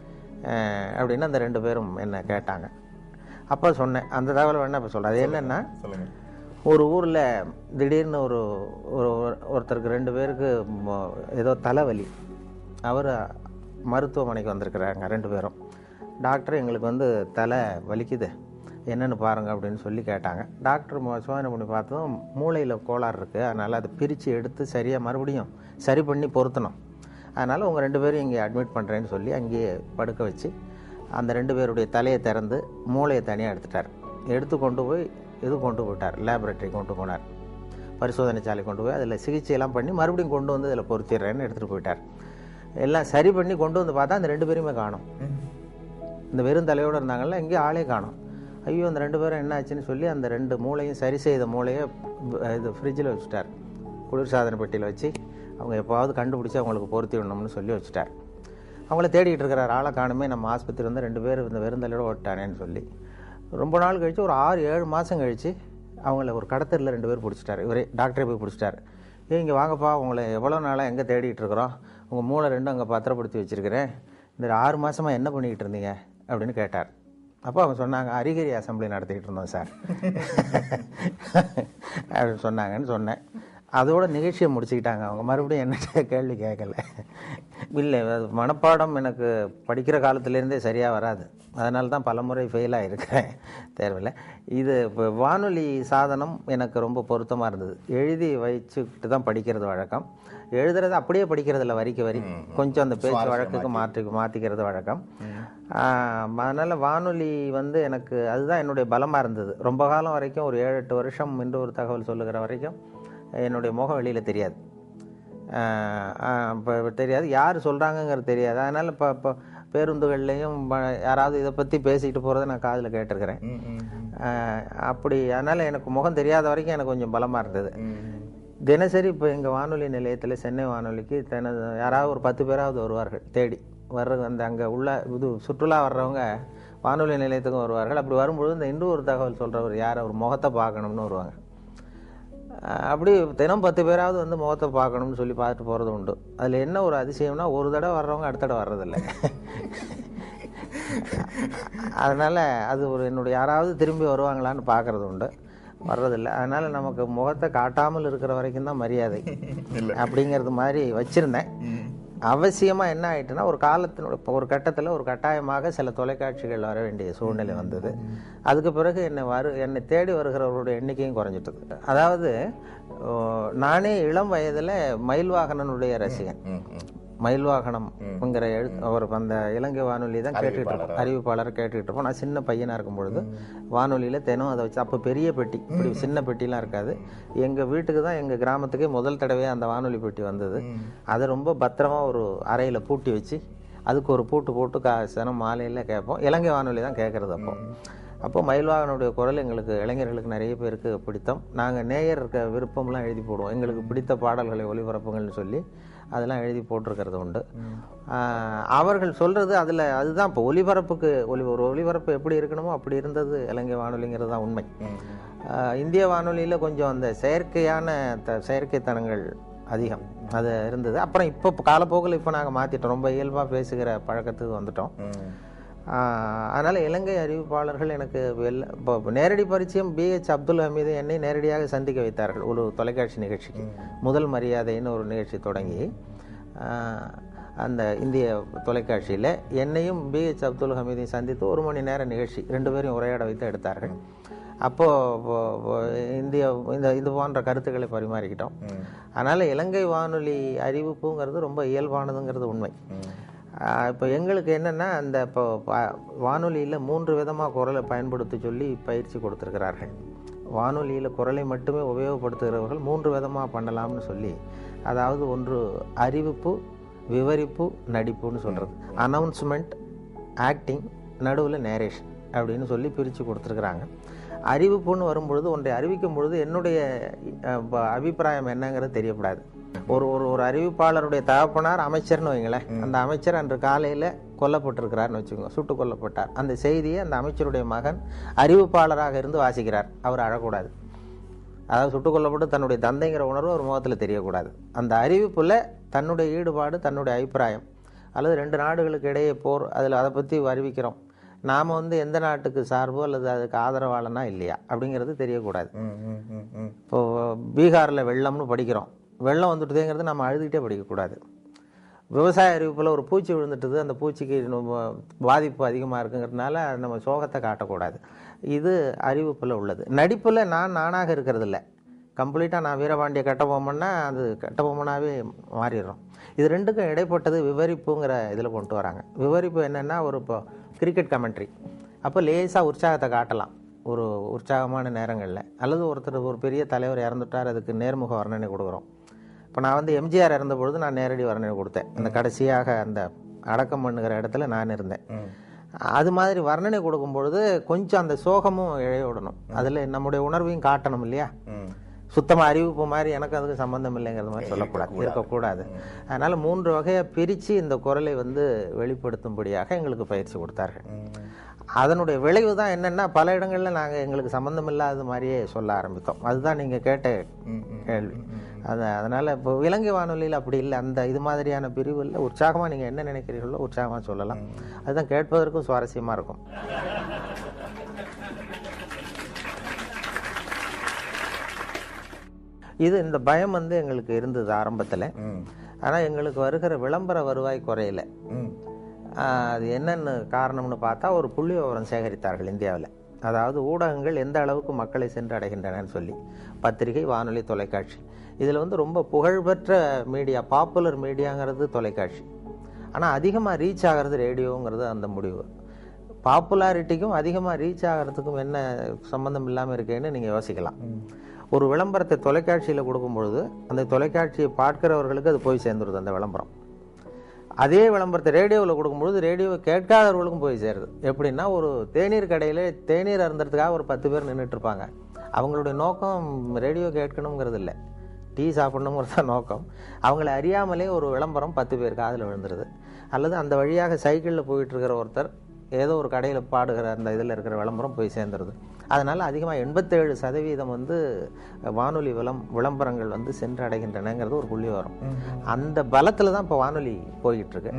அஹ் அப்படின்னு அந்த ரெண்டு பேரும் என்ன கேட்டாங்க அப்போ சொன்னேன் அந்த தகவல் வேணா இப்போ சொல்கிறேன் அது என்னென்னா சொல்லுங்க ஒரு ஊரில் திடீர்னு ஒரு ஒரு ஒருத்தருக்கு ரெண்டு பேருக்கு ம- ஏதோ தலைவலி அவர் மருத்துவமனைக்கு வந்திருக்கிறாங்க ரெண்டு பேரும் டாக்டர் எங்களுக்கு வந்து தலை வலிக்குது என்னென்னு பாருங்க அப்படின்னு சொல்லி கேட்டாங்க டாக்டர் மு- சோதனை பண்ணி பார்த்ததும் மூளையில் கோளாறு இருக்குது அதனால் அதை பிரித்து எடுத்து சரியாக மறுபடியும் சரி பண்ணி பொருத்தணும் அதனால் உங்கள் ரெண்டு பேரும் இங்கே அட்மிட் பண்ணுறேன்னு சொல்லி அங்கேயே படுக்க வச்சு அந்த ரெண்டு பேருடைய தலையை திறந்து மூளையை தனியாக எடுத்துட்டார் எடுத்து கொண்டு போய் இது கொண்டு போயிட்டார் லேபரேட்டரி கொண்டு போனார் பரிசோதனை சாலை கொண்டு போய் அதில் சிகிச்சையெல்லாம் பண்ணி மறுபடியும் கொண்டு வந்து இதில் பொருத்திடுறேன்னு எடுத்துகிட்டு போயிட்டார் எல்லாம் சரி பண்ணி கொண்டு வந்து பார்த்தா அந்த ரெண்டு பேருமே காணும் இந்த வெறும் தலையோடு இருந்தாங்கல்ல எங்கேயும் ஆளே காணோம் ஐயோ அந்த ரெண்டு பேரும் என்ன ஆச்சுன்னு சொல்லி அந்த ரெண்டு மூளையும் சரி செய்த மூளையை வ- இது ஃப்ரிட்ஜில் வச்சுட்டார் குளிர்சாதன பெட்டியில் வச்சு அவங்க எப்போவாவது கண்டுபிடிச்சி அவங்களுக்கு பொருத்தி விடணும்னு சொல்லி வச்சுட்டார் அவங்கள தேடிட்டு இருக்கிறார் ஆளை காணுமே நம்ம ஆஸ்பத்திரி வந்து ரெண்டு பேர் இந்த வெறுந்தலையோட ஓட்டானேன்னு சொல்லி ரொம்ப நாள் கழிச்சு ஒரு ஆறு ஏழு மாதம் கழிச்சு அவங்கள ஒரு கடத்தரில் ரெண்டு பேர் பிடிச்சிட்டாரு இவரே டாக்டரே போய் பிடிச்சிட்டாரு ஏ இங்கே வாங்கப்பா உங்களை எவ்வளோ நாளாக எங்கே தேடிட்டு இருக்கிறோம் உங்கள் மூளை ரெண்டும் அங்கே பத்திரப்படுத்தி வச்சிருக்கிறேன் இந்த ஆறு மாசமா என்ன பண்ணிக்கிட்டு இருந்தீங்க அப்படின்னு கேட்டார் அப்போ அவங்க சொன்னாங்க அரிகரி அசம்பிளி நடத்திக்கிட்டு இருந்தோம் சார் அப்படின்னு சொன்னாங்கன்னு சொன்னேன் அதோட நிகழ்ச்சியை முடிச்சுக்கிட்டாங்க அவங்க மறுபடியும் என்ன கேள்வி கேட்கல இல்லை அது மனப்பாடம் எனக்கு படிக்கிற காலத்துலேருந்தே சரியாக வராது அதனால தான் பலமுறை ஃபெயில் ஆகிருக்கிறேன் தேர்வில் இது இப்போ வானொலி சாதனம் எனக்கு ரொம்ப பொருத்தமாக இருந்தது எழுதி வச்சுக்கிட்டு தான் படிக்கிறது வழக்கம் எழுதுறது அப்படியே படிக்கிறது இல்லை வரிக்கு வரி கொஞ்சம் அந்த பேச்சு வழக்குக்கு மாற்றி மாற்றிக்கிறது வழக்கம் அதனால் வானொலி வந்து எனக்கு அதுதான் என்னுடைய பலமாக இருந்தது ரொம்ப காலம் வரைக்கும் ஒரு ஏழு எட்டு வருஷம் என்று ஒரு தகவல் சொல்லுகிற வரைக்கும் என்னுடைய முகம் வெளியில் தெரியாது இப்போ தெரியாது யார் சொல்கிறாங்கங்கிறது தெரியாது அதனால் இப்போ இப்போ பேருந்துகள்லேயும் ப- யாராவது இதை பற்றி பேசிக்கிட்டு போகிறத நான் காதில் கேட்டிருக்கிறேன் ம், ம், ஆஹ் அப்படி அதனால் எனக்கு முகம் தெரியாத வரைக்கும் எனக்கு கொஞ்சம் பலமாக இருந்தது ம். தினசரி இப்போ எங்கள் வானொலி நிலையத்தில் சென்னை வானொலிக்கு தின யாராவது ஒரு பத்து பேராவது வருவார்கள் தேடி வர்ற அந்த அங்கே உள்ள இது சுற்றுலா வர்றவங்க வானொலி நிலையத்துக்கும் வருவார்கள் அப்படி வரும்பொழுது இந்த இன்னும் ஒரு தகவல் சொல்கிறவர் யார் அவர் முகத்தை பார்க்கணும்னு வருவாங்க அஹ் அப்படி தினம் பத்து பேராவது வந்து முகத்தை பார்க்கணும்னு சொல்லி பார்த்துட்டு போகிறது உண்டு அதில் என்ன ஒரு அதிசயம்னா ஒரு தடவை வர்றவங்க அடுத்த தடவை வர்றதில்லை அதனால் அது ஒரு என்னுடைய யாராவது திரும்பி வருவாங்களான்னு பார்க்கறது உண்டு வர்றதில்லை அதனால் நமக்கு முகத்தை காட்டாமல் இருக்கிற வரைக்கும் தான் மரியாதை அப்படிங்கிறது மாதிரி வச்சுருந்தேன் அவசியமாக என்ன ஆயிட்டுன்னா ஒரு காலத்தினுடைய இப்போ ஒரு கட்டத்தில் ஒரு கட்டாயமாக சில தொலைக்காட்சிகள் வர வேண்டிய சூழ்நிலை வந்தது அதுக்கு பிறகு என்னை வரு என்னை தேடி வருகிறவர்களுடைய எண்ணிக்கையும் குறைஞ்சிட்டது அதாவது ஓ, நானே இளம் வயதில் மயில்வாகனனுடைய ரசிகன் ம், ம். மயில்வாகனம்ங்கிற எழு அவர் அந்த இலங்கை வானொலி தான் கேட்டுக்கிட்டு இருப்போம் அறிவிப்பாளரை கேட்டுக்கிட்டு இருப்போம் நான் சின்ன பையனாக இருக்கும் பொழுது வானொலியில் தினம் அதை வச்சு அப்போ பெரிய பெட்டி இப்படி சின்ன பெட்டிலாம் இருக்காது எங்கள் வீட்டுக்கு தான் எங்கள் கிராமத்துக்கே முதல் தடவையாக அந்த வானொலி பெட்டி வந்தது அதை ரொம்ப பத்திரமா ஒரு அறையில் பூட்டி வச்சு அதுக்கு ஒரு பூட்டு போட்டு கா சனம் மாலையில் கேட்போம் இலங்கை வானொலி தான் கேட்குறது அப்போ அப்போ மயில்வாகனுடைய குரல் எங்களுக்கு இளைஞர்களுக்கு நிறைய பேருக்கு பிடித்தம் நாங்கள் நேயர் இருக்க விருப்பம்லாம் எழுதி போடுவோம் எங்களுக்கு பிடித்த பாடல்களை ஒளிபரப்புங்கள்னு சொல்லி அதெல்லாம் எழுதி போட்டிருக்கிறது உண்டு ஆஹ் அவர்கள் சொல்கிறது அதில் அதுதான் இப்போ ஒலிபரப்புக்கு ஒலி ஒரு ஒலிபரப்பு எப்படி இருக்கணுமோ அப்படி இருந்தது இலங்கை வானொலிங்கிறது தான் உண்மை ஆஹ் இந்திய வானொலியில் கொஞ்சம் அந்த செயற்கையான த செயற்கைத்தனங்கள் அதிகம் அது இருந்தது அப்புறம் இப்போ காலப்போக்கில் இப்போ நாங்கள் மாற்றிட்டோம் ரொம்ப இயல்பாக பேசுகிற பழக்கத்துக்கு வந்துட்டோம் ம். ஆஹ் அதனால இலங்கை அறிவிப்பாளர்கள் எனக்கு வெள்ள இப்போ இப்போ நேரடி பரிச்சயம் பிஹெச் அப்துல் ஹமீது என்னை நேரடியாக சந்திக்க வைத்தார்கள் ஒரு தொலைக்காட்சி நிகழ்ச்சிக்கு முதல் மரியாதைன்னு ஒரு நிகழ்ச்சி தொடங்கி ஆஹ் அந்த இந்திய தொலைக்காட்சியில் என்னையும் பிஹெச் அப்துல் ஹமீதையும் சந்தித்து ஒரு மணி நேர நிகழ்ச்சி ரெண்டு பேரையும் உரையாட வைத்து எடுத்தார்கள் அப்போது இந்திய இந்த இது போன்ற கருத்துக்களை பரிமாறிக்கிட்டோம் அதனால் இலங்கை வானொலி அறிவிப்புங்கிறது ரொம்ப இயல்பானதுங்கிறது உண்மை ஆஹ் இப்போ எங்களுக்கு என்னென்னா அந்த இப்போ வானொலியில் மூன்று விதமாக குரலை பயன்படுத்த சொல்லி பயிற்சி கொடுத்துருக்கிறார்கள் வானொலியில் குரலை மட்டுமே உபயோகப்படுத்துகிறவர்கள் மூன்று விதமாக பண்ணலாம்னு சொல்லி அதாவது ஒன்று அறிவிப்பு விவரிப்பு நடிப்புன்னு சொல்கிறது அனௌன்ஸ்மெண்ட் ஆக்டிங் நடுவில் நேரேஷன் அப்படின்னு சொல்லி பிரித்து கொடுத்துருக்குறாங்க அறிவிப்புன்னு வரும்பொழுது ஒன்றை அறிவிக்கும் பொழுது என்னுடைய அஹ், ப- அபிப்பிராயம் என்னங்கிறது தெரியக்கூடாது ஒரு ஒரு ஒரு அறிவிப்பாளருடைய தகப்பனார் அமைச்சர்னு வைங்களேன் அந்த அமைச்சர் அன்று காலையில் கொல்லப்பட்டிருக்கிறார்னு வச்சுக்கோங்க சுட்டு கொல்லப்பட்டார் அந்த செய்தியை அந்த அமைச்சருடைய மகன் அறிவிப்பாளராக இருந்து வாசிக்கிறார் அவர் அழக்கூடாது அதாவது சுட்டுக் கொல்லப்பட்டு தன்னுடைய தந்தைங்கிற உணர்வு ஒரு முகத்தில் தெரியக்கூடாது அந்த அறிவிப்பில் தன்னுடைய ஈடுபாடு தன்னுடைய அபிப்பிராயம் அல்லது ரெண்டு நாடுகளுக்கு இடையே போர் அதில் அதை பற்றி அறிவிக்கிறோம் நாம் வந்து எந்த நாட்டுக்கு சார்போ அல்லது அதுக்கு ஆதரவாளனா இல்லையா அப்படிங்கிறது தெரியக்கூடாது ம், ம், ம், ம். இப்போது பீகாரில் வெள்ளம்னு படிக்கிறோம் வெள்ளம் வந்துட்டுதேங்கிறது நம்ம அழுதுகிட்டே படிக்கக்கூடாது விவசாய அறிவிப்பில் ஒரு பூச்சி விழுந்துட்டுது அந்த பூச்சிக்கு நம்ம பாதிப்பு அதிகமாக இருக்குங்கிறதுனால நம்ம சோகத்தை காட்டக்கூடாது இது அறிவிப்பில் உள்ளது நடிப்பில் நான் நானாக இருக்கிறதில்ல கம்ப்ளீட்டாக நான் வீரபாண்டிய கட்டபொம்மன்னா அது கட்டபொம்மனாவே மாறிடுறோம் இது ரெண்டுக்கும் இடைப்பட்டது விவரிப்புங்கிற இதில் கொண்டு வராங்க விவரிப்பு என்னென்னா ஒரு இப்போ கிரிக்கெட் கமெண்ட்ரி அப்போ லேசாக உற்சாகத்தை காட்டலாம் ஒரு உற்சாகமான நேரங்களில் அல்லது ஒருத்தர் ஒரு பெரிய தலைவர் இறந்துட்டார் அதுக்கு நேர்முக வர்ணனை கொடுக்குறோம் இப்போ நான் வந்து எம்ஜிஆர் இறந்த பொழுது நான் நேரடி வர்ணனை கொடுத்தேன் அந்த கடைசியாக அந்த அடக்கம் பண்ணுகிற இடத்துல நான் இருந்தேன் அது மாதிரி வர்ணனை கொடுக்கும் பொழுது கொஞ்சம் அந்த சோகமும் இழைய விடணும் அதில் நம்முடைய உணர்வையும் காட்டணும் இல்லையா ம். சுத்தமாக அறிவிப்பு மாதிரி எனக்கு அதுக்கு சம்பந்தம் இல்லைங்கிறது மாதிரி சொல்லக்கூடாது இருக்கக்கூடாது அதனால் மூன்று வகையை பிரித்து இந்த குரலை வந்து வெளிப்படுத்தும்படியாக எங்களுக்கு பயிற்சி கொடுத்தார்கள் அதனுடைய விளைவு தான் என்னென்னா பல இடங்களில் நாங்கள் எங்களுக்கு சம்பந்தம் இல்லாத மாதிரியே சொல்ல ஆரம்பித்தோம் அதுதான் நீங்கள் கேட்ட கேள்வி அது அதனால் இப்போ விலங்கு வானொலியில் அப்படி இல்லை அந்த இது மாதிரியான பிரிவு இல்லை உற்சாகமாக நீங்கள் என்ன நினைக்கிறீர்களோ உற்சாகமாக சொல்லலாம் அதுதான் கேட்பதற்கும் சுவாரஸ்யமாக இருக்கும் இது இந்த பயம் வந்து எங்களுக்கு இருந்தது ஆரம்பத்தில் ம். ஆனால் எங்களுக்கு வருகிற விளம்பர வருவாய் குறையல ம். ஆஹ் அது என்னென்னு காரணம்னு பார்த்தா ஒரு புள்ளி விவரம் சேகரித்தார்கள் இந்தியாவில் அதாவது ஊடகங்கள் எந்த அளவுக்கு மக்களை சென்று அடைகின்றனன்னு சொல்லி பத்திரிகை வானொலி தொலைக்காட்சி இதில் வந்து ரொம்ப புகழ்பெற்ற மீடியா பாப்புலர் மீடியாங்கிறது தொலைக்காட்சி ஆனால் அதிகமாக ரீச் ஆகிறது ரேடியோங்கிறது அந்த முடிவு பாப்புலாரிட்டிக்கும் அதிகமாக ரீச் ஆகிறதுக்கும் என்ன சம்மந்தம் இல்லாமல் இருக்கேன்னு நீங்கள் யோசிக்கலாம் ஒரு விளம்பரத்தை தொலைக்காட்சியில் கொடுக்கும்பொழுது அந்த தொலைக்காட்சியை பார்க்கிறவர்களுக்கு அது போய் சேர்ந்துருது அந்த விளம்பரம் அதே விளம்பரத்தை ரேடியோவில் கொடுக்கும்பொழுது ரேடியோவை கேட்காதவர்களுக்கும் போய் சேருது எப்படின்னா ஒரு தேநீர் கடையில் தேநீர் அருந்துறதுக்காக ஒரு பத்து பேர் நின்றுட்டு இருப்பாங்க அவங்களுடைய நோக்கம் ரேடியோ கேட்கணுங்கிறது இல்லை டீ சாப்பிடணுங்கிறது தான் நோக்கம் அவங்கள அறியாமலே ஒரு விளம்பரம் பத்து பேர் காதில் விழுந்துருது அல்லது அந்த வழியாக சைக்கிளில் போயிட்டு இருக்கிற ஒருத்தர் ஏதோ ஒரு கடையில் பாடுகிற அந்த இதில் இருக்கிற விளம்பரம் போய் சேர்ந்துருது அதனால் அதிகமாக எண்பத்தேழு சதவீதம் வந்து வானொலி விளம் விளம்பரங்கள் வந்து சென்று அடைகின்றனங்கிறது ஒரு புள்ளி வரும் அந்த பலத்தில் தான் இப்போ வானொலி போய்கிட்டுருக்கு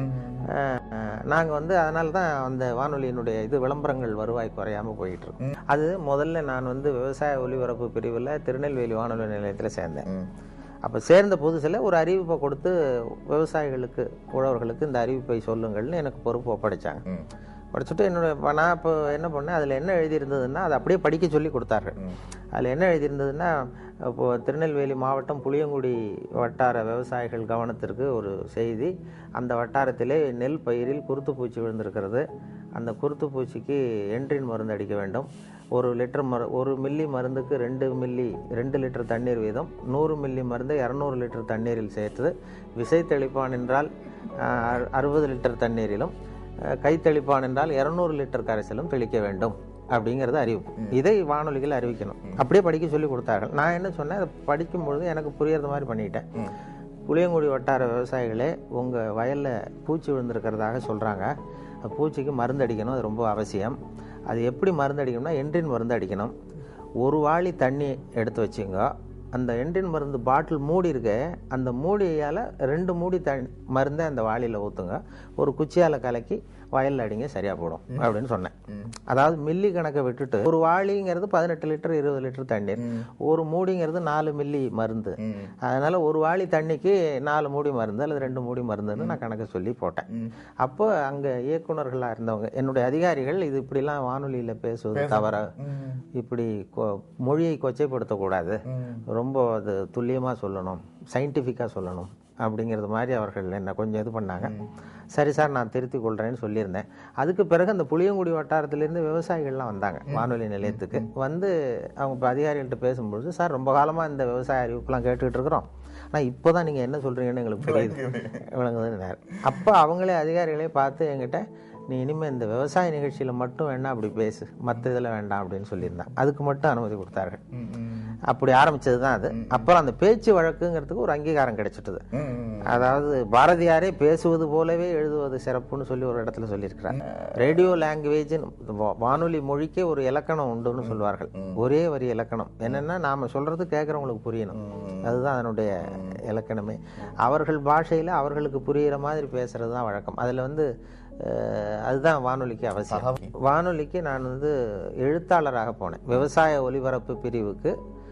நாங்கள் வந்து அதனால தான் அந்த வானொலியினுடைய இது விளம்பரங்கள் வருவாய் குறையாமல் போயிட்டுருக்கு அது முதல்ல நான் வந்து விவசாய ஒலிபரப்பு பிரிவில் திருநெல்வேலி வானொலி நிலையத்தில் சேர்ந்தேன் ம். அப்போ சேர்ந்த புதுசில் ஒரு அறிவிப்பை கொடுத்து விவசாயிகளுக்கு உழவர்களுக்கு இந்த அறிவிப்பை சொல்லுங்கள்னு எனக்கு பொறுப்பு ஒப்படைச்சாங்க ம். படிச்சுட்டு என்னுடைய இப்ப நான் இப்போ என்ன பண்ணேன் அதில் என்ன எழுதியிருந்ததுன்னா அதை அப்படியே படிக்க சொல்லி கொடுத்தார்கள் அதில் என்ன எழுதியிருந்ததுன்னா இப்போ திருநெல்வேலி மாவட்டம் புளியங்குடி வட்டார விவசாயிகள் கவனத்திற்கு ஒரு செய்தி அந்த வட்டாரத்திலே நெல் பயிரில் குருத்துப்பூச்சி விழுந்திருக்கிறது அந்த குருத்துப்பூச்சிக்கு என்ட்ரின் மருந்து அடிக்க வேண்டும் ஒரு லிட்டர் மரு ஒரு மில்லி மருந்துக்கு ரெண்டு மில்லி ரெண்டு லிட்டர் தண்ணீர் வீதம் நூறு மில்லி மருந்தை இரநூறு லிட்டர் தண்ணீரில் சேர்த்து விசை தெளிப்பான் என்றால் ஆஹ், அறுபது லிட்டர் தண்ணீரிலும் அஹ், கை தெளிப்பான் என்றால் இரநூறு லிட்டர் கரைசலும் தெளிக்க வேண்டும் அப்படிங்கிறது அறிவிப்பு இதை வானொலிகள் அறிவிக்கணும் அப்படியே படிக்க சொல்லி கொடுத்தார்கள் நான் என்ன சொன்னேன் அதை படிக்கும் பொழுது எனக்கு புரியறது மாதிரி பண்ணிட்டேன் புளியங்குடி வட்டார விவசாயிகளே உங்கள் வயலில் பூச்சி விழுந்திருக்கிறதாக சொல்கிறாங்க பூச்சிக்கு மருந்து அடிக்கணும் அது ரொம்ப அவசியம் அது எப்படி மருந்து அடிக்கணும்னா என்ட்ரின் மருந்து அடிக்கணும் ஒரு வாளி தண்ணி எடுத்து வச்சுங்க அந்த என்ட்ரின் மருந்து பாட்டில் மூடி இருக்க அந்த மூடியால் ரெண்டு மூடி த மருந்தை அந்த வாளியில் ஊற்றுங்க ஒரு குச்சியால் கலக்கி வயலில் அடிங்க சரியாக போடும் அப்படின்னு சொன்னேன் அதாவது மில்லி கணக்கை விட்டுட்டு ஒரு வாளிங்கிறது பதினெட்டு லிட்டர் இருபது லிட்டர் தண்ணீர் ஒரு மூடிங்கிறது நாலு மில்லி மருந்து அதனால் ஒரு வாளி தண்ணிக்கு நாலு மூடி மருந்து அல்லது ரெண்டு மூடி மருந்துன்னு நான் கணக்கு சொல்லி போட்டேன் அப்போ அங்கே இயக்குனர்களாக இருந்தவங்க என்னுடைய அதிகாரிகள் இது இப்படிலாம் வானொலியில் பேசுவது தவற இப்படி கொ- மொழியை கொச்சைப்படுத்தக்கூடாது ரொம்ப அது துல்லியமாக சொல்லணும் சயின்டிஃபிக்காக சொல்லணும் அப்படிங்கிறது மாதிரி அவர்கள் என்னை கொஞ்சம் இது பண்ணாங்க சரி சார் நான் திருத்திக் கொள்கிறேன்னு சொல்லியிருந்தேன் அதுக்கு பிறகு அந்த புளியங்குடி வட்டாரத்திலேருந்து விவசாயிகள்லாம் வந்தாங்க வானொலி நிலையத்துக்கு வந்து அவங்க இப்ப அதிகாரிகள்கிட்ட பேசும்பொழுது சார் ரொம்ப காலமாக இந்த விவசாய அறிவிப்புலாம் கேட்டுக்கிட்டு இருக்கிறோம் ஆனால் இப்போ தான் நீங்கள் என்ன சொல்கிறீங்கன்னு எங்களுக்கு புரியுது விளங்குதுன்னு அப்போ அவங்களே அதிகாரிகளே பார்த்து என்கிட்ட நீ இனிமேல் இந்த விவசாய நிகழ்ச்சியில் மட்டும் வேணா அப்படி பேசு மற்ற இதில் வேண்டாம் அப்படின்னு சொல்லியிருந்தேன் அதுக்கு மட்டும் அனுமதி கொடுத்தார்கள் அப்படி ஆரம்பிச்சது தான் அது அப்புறம் அந்த பேச்சு வழக்குங்கிறதுக்கு ஒரு அங்கீகாரம் கிடைச்சிட்டது அதாவது பாரதியாரே பேசுவது போலவே எழுதுவது சிறப்புன்னு சொல்லி ஒரு இடத்துல சொல்லியிருக்கிறார் ரேடியோ லாங்குவேஜ்னு வானொலி மொழிக்கே ஒரு இலக்கணம் உண்டுன்னு சொல்வார்கள் ஒரே வரி இலக்கணம் என்னன்னா நாம சொல்றது கேட்குறவங்களுக்கு புரியணும் அதுதான் அதனுடைய இலக்கணமே அவர்கள் பாஷையில் அவர்களுக்கு புரிகிற மாதிரி பேசுறது தான் வழக்கம் அதில் வந்து அஹ், அதுதான் வானொலிக்கு அவசியம் வானொலிக்கு நான் வந்து எழுத்தாளராக போனேன் விவசாய ஒலிபரப்பு பிரிவுக்கு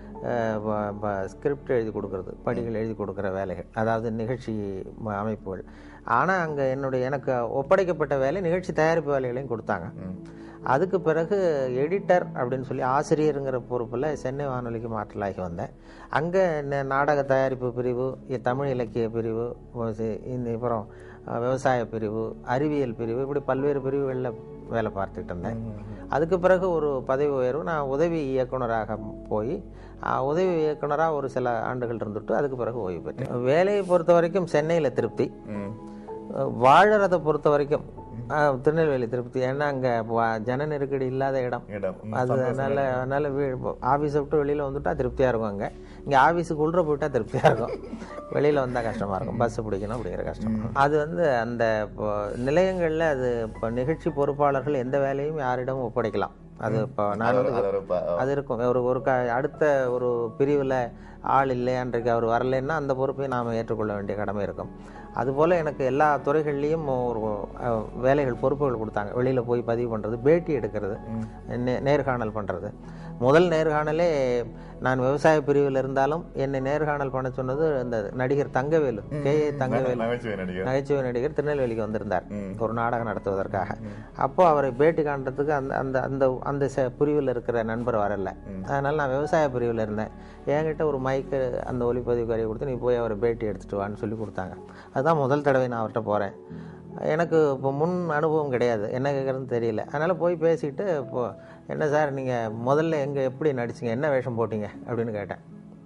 ஸ்கிரிப்ட் எழுதி கொடுக்கறது படிகள் எழுதி கொடுக்குற வேலைகள் அதாவது நிகழ்ச்சி ம- அமைப்புகள் ஆனால் அங்கே என்னுடைய எனக்கு ஒப்படைக்கப்பட்ட வேலை நிகழ்ச்சி தயாரிப்பு வேலைகளையும் கொடுத்தாங்க அதுக்கு பிறகு எடிட்டர் அப்படின்னு சொல்லி ஆசிரியருங்கிற பொறுப்பில் சென்னை வானொலிக்கு மாற்றலாகி வந்தேன் அங்கே நாடக தயாரிப்பு பிரிவு இ- தமிழ் இலக்கிய பிரிவு ஒ- சி- இந்த அப்புறம் அஹ், விவசாய பிரிவு அறிவியல் பிரிவு இப்படி பல்வேறு பிரிவுகளில் வேலை பார்த்துக்கிட்டு இருந்தேன் அதுக்கு பிறகு ஒரு பதவி உயர்வு நான் உதவி இயக்குனராக போய் அஹ், உதவி இயக்குனராக ஒரு சில ஆண்டுகள் இருந்துட்டு அதுக்கு பிறகு ஓய்வு பெற்றேன் வேலையை பொறுத்த வரைக்கும் சென்னையில் திருப்தி அஹ், வாழறதை பொறுத்த வரைக்கும் ஆ, திருநெல்வேலி திருப்பதி ஏன்னா அங்கே ஜன நெருக்கடி இல்லாத இடம் இடம் ம், அது அதனால அதனால வீ ஆஃபீஸை விட்டு வெளியில் வந்துட்டா திருப்தியாக இருக்கும் அங்கே இங்கே ஆஃபீஸுக்கு உள்ள போயிட்டா திருப்தியாக இருக்கும் வெளியில் வந்தால் கஷ்டமாக இருக்கும் பஸ் பிடிக்கணும் அப்படிங்கிற கஷ்டம் அது வந்து அந்த இப்போ நிலையங்களில் அது இப்போ நிகழ்ச்சி பொறுப்பாளர்கள் எந்த வேலையும் யாரிடமும் ஒப்படைக்கலாம் அது இப்போ நான் வந்து அது ஒரு ப- அது இருக்கும் ஒரு ஒரு க அடுத்த ஒரு பிரிவில் ஆள் இல்லை அன்றைக்கு அவர் வரலைன்னா அந்த பொறுப்பை நாம் ஏற்றுக்கொள்ள வேண்டிய கடமை இருக்கும் அதுபோல் எனக்கு எல்லா துறைகள்லேயும் ஒரு அஹ், வேலைகள் பொறுப்புகள் கொடுத்தாங்க வெளியில் போய் பதிவு பண்ணுறது பேட்டி எடுக்கிறது நே- நேர்காணல் பண்ணுறது முதல் நேர்காணலே நான் விவசாய பிரிவில் இருந்தாலும் என்னை நேர்காணல் பண்ண சொன்னது இந்த நடிகர் தங்கவேலு கே ஏ தங்கவேலு நகைச்சுவை நடிகர் நகைச்சுவை நடிகர் திருநெல்வேலிக்கு வந்திருந்தார் ஒரு நாடகம் நடத்துவதற்காக அப்போ அவரை பேட்டி காண்றதுக்கு அந்த அந்த அந்த அந்த ச- பிரிவில் இருக்கிற நண்பர் வரல அதனால நான் விவசாய பிரிவில் இருந்தேன் என்கிட்ட ஒரு மைக்கு அந்த ஒலிப்பதிவு கருவி கொடுத்து நீ போய் அவரை பேட்டி எடுத்துட்டு வான்னு சொல்லி கொடுத்தாங்க அதுதான் முதல் தடவை நான் அவர்கிட்ட போகிறேன் எனக்கு இப்போ முன் அனுபவம் கிடையாது என்ன கேட்குறதுன்னு தெரியல அதனால் போய் பேசிட்டு இப்போ என்ன சார் நீங்கள் முதல்ல எங்கே எப்படி நடிச்சீங்க என்ன வேஷம் போட்டீங்க அப்படின்னு கேட்டேன்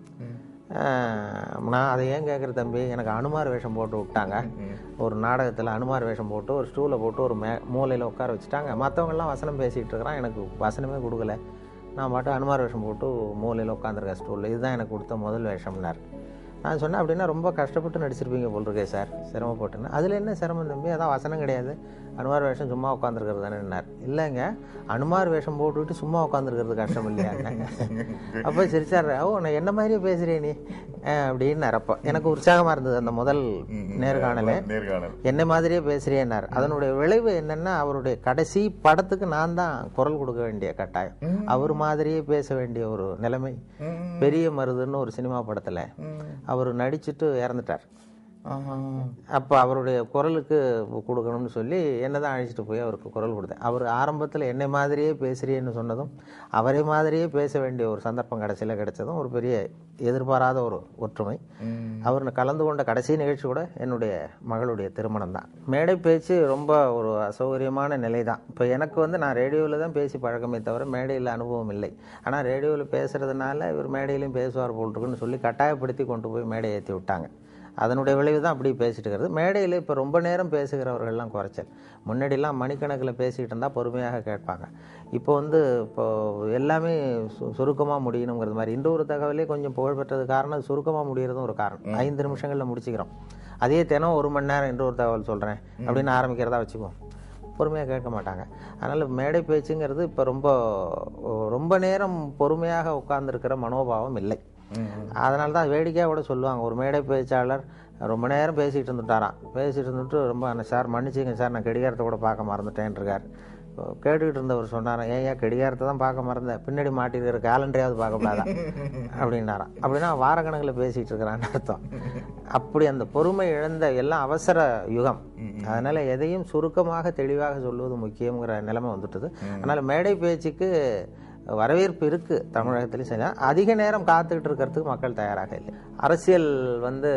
ஆஹ் நான் அதை ஏன் கேட்குற தம்பி எனக்கு அனுமார் வேஷம் போட்டு விட்டாங்க ஒரு நாடகத்தில் அனுமார் வேஷம் போட்டு ஒரு ஸ்டூலை போட்டு ஒரு மே மூலையில் உட்கார வச்சுட்டாங்க மற்றவங்கெல்லாம் வசனம் பேசிகிட்டு இருக்கிறான் எனக்கு வசனமே கொடுக்கல நான் பாட்டு அனுமார் வேஷம் போட்டு மூலையில் உட்காந்துருக்கேன் ஸ்டூலில் இதுதான் எனக்கு கொடுத்த முதல் வேஷம்னார் நான் சொன்னேன் அப்படின்னா ரொம்ப கஷ்டப்பட்டு நடிச்சிருப்பீங்க போல் இருக்கே சார் சிரமப்பட்டுன்னு அதில் என்ன சிரமம் தம்பி அதான் வசனம் கிடையாது அனுமார் வேஷம் சும்மா உட்காந்துருக்கிறது தானேன்னார் இல்லைங்க அனுமார் வேஷம் போட்டுவிட்டு சும்மா உட்காந்துருக்கிறது கஷ்டம் இல்லையாங்க அப்போ சிரிச்சார் ஓ நான் என்ன மாதிரியே பேசுகிறே நீ அஹ் அப்படின்னார் அப்போ எனக்கு உற்சாகமாக இருந்தது அந்த முதல் நேர்காணலே நேர்காணல் என்ன மாதிரியே பேசுகிறேன்னார் அதனுடைய விளைவு என்னன்னா அவருடைய கடைசி படத்துக்கு நான் தான் குரல் கொடுக்க வேண்டிய கட்டாயம் அவர் மாதிரியே பேச வேண்டிய ஒரு நிலைமை பெரிய மருதுன்னு ஒரு சினிமா படத்தில் அவர் நடிச்சுட்டு இறந்துட்டார் ஆஹா. அப்போ அவருடைய குரலுக்கு கொடுக்கணும்னு சொல்லி என்ன தான் அழைச்சிட்டு போய் அவருக்கு குரல் கொடுத்தேன் அவர் ஆரம்பத்தில் என்னை மாதிரியே பேசுறியேன்னு சொன்னதும் அவரை மாதிரியே பேச வேண்டிய ஒரு சந்தர்ப்பம் கடைசியில் கிடைச்சதும் ஒரு பெரிய எதிர்பாராத ஒரு ஒற்றுமை ம். அவர் கலந்து கொண்ட கடைசி நிகழ்ச்சி கூட என்னுடைய மகளுடைய திருமணம் தான் மேடை பேச்சு ரொம்ப ஒரு அசௌகரியமான நிலை தான் இப்போ எனக்கு வந்து நான் ரேடியோவில் தான் பேசி பழக்கமே தவிர மேடையில் அனுபவம் இல்லை ஆனால் ரேடியோவில் பேசுகிறதுனால இவர் மேடையிலையும் பேசுவார் போல் இருக்குன்னு சொல்லி கட்டாயப்படுத்தி கொண்டு போய் மேடை ஏற்றி விட்டாங்க அதனுடைய விளைவு தான் அப்படி பேசிட்டு இருக்கிறது மேடையில் இப்போ ரொம்ப நேரம் பேசுகிறவர்கள்லாம் குறைச்சல் முன்னாடிலாம் மணிக்கணக்கில் பேசிகிட்டு இருந்தால் பொறுமையாக கேட்பாங்க இப்போ வந்து இப்போ எல்லாமே சு சுருக்கமாக முடியணுங்கிறது மாதிரி இந்த ஒரு தகவலே கொஞ்சம் புகழ்பெற்றது காரணம் சுருக்கமாக முடியறதும் ஒரு காரணம் ஐந்து நிமிஷங்களில் முடிச்சுக்கிறோம் அதே தினம் ஒரு மணி நேரம் இன்னொரு தகவல் சொல்கிறேன் அப்படின்னு ஆரம்பிக்கிறதா வச்சுக்குவோம் பொறுமையாக கேட்க மாட்டாங்க அதனால் மேடை பேச்சுங்கிறது இப்போ ரொம்ப ரொம்ப நேரம் பொறுமையாக உட்கார்ந்திருக்கிற மனோபாவம் இல்லை அதனால தான் வேடிக்கையாக கூட சொல்லுவாங்க ஒரு மேடை பேச்சாளர் ரொம்ப நேரம் பேசிகிட்டு இருந்துட்டாராம் பேசிகிட்டு இருந்துட்டு ரொம்ப சார் மன்னிச்சிங்க சார் நான் கடிகாரத்தை கூட பார்க்க மறந்துட்டேன் இருக்கார் கேட்டுக்கிட்டு இருந்தவர் சொன்னாராம் ஏன் ஏன் கடிகாரத்தை தான் பார்க்க மறந்தேன் பின்னாடி மாட்டிருக்கிற கேலண்டரையாவது பார்க்கக்கூடாதா அப்படின்னாராம் அப்படின்னா வாரக்கணக்கில் பேசிகிட்டு இருக்கிறான்னு அர்த்தம் அப்படி அந்த பொறுமை இழந்த எல்லாம் அவசர யுகம் அதனால் எதையும் சுருக்கமாக தெளிவாக சொல்லுவது முக்கியங்கிற நிலைமை வந்துட்டது அதனால் மேடை பேச்சுக்கு வரவேற்பு இருக்கு தமிழகத்திலையும் சரி அதிக நேரம் காத்துக்கிட்டு இருக்கிறதுக்கு மக்கள் தயாராக இல்லை அரசியல் வந்து